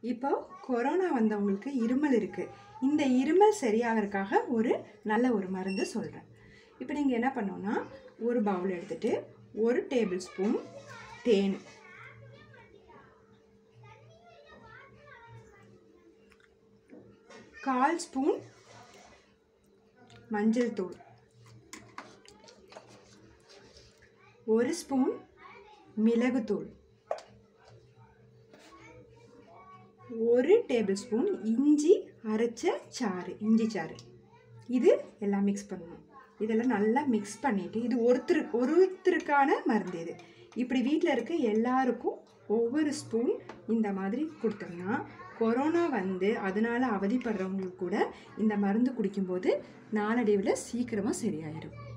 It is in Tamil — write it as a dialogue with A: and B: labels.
A: இப்போ கொரோனா வந்தவங்களுக்கு இருமல் இருக்குது இந்த இருமல் சரியாகிறதுக்காக ஒரு நல்ல ஒரு மருந்து சொல்கிறேன் இப்போ நீங்கள் என்ன பண்ணணும்னா ஒரு பவுல் எடுத்துட்டு ஒரு டேபிள் ஸ்பூன் தேன் கால் ஸ்பூன் மஞ்சள் தூள் ஒரு ஸ்பூன் மிளகுத்தூள் ஒரு டேபிள் ஸ்பூன் இஞ்சி அரைச்ச சாறு இஞ்சி சாறு இது எல்லாம் மிக்ஸ் பண்ணணும் இதெல்லாம் நல்லா மிக்ஸ் பண்ணிவிட்டு இது ஒருத்தரு ஒருத்தருக்கான மருந்து இது இப்படி வீட்டில் இருக்க எல்லாருக்கும் ஒவ்வொரு ஸ்பூன் இந்த மாதிரி கொடுத்தோம்னா கொரோனா வந்து அதனால அவதிப்படுறவங்களுக்கு கூட இந்த மருந்து குடிக்கும்போது நாளடைவில் சீக்கிரமாக சரியாயிடும்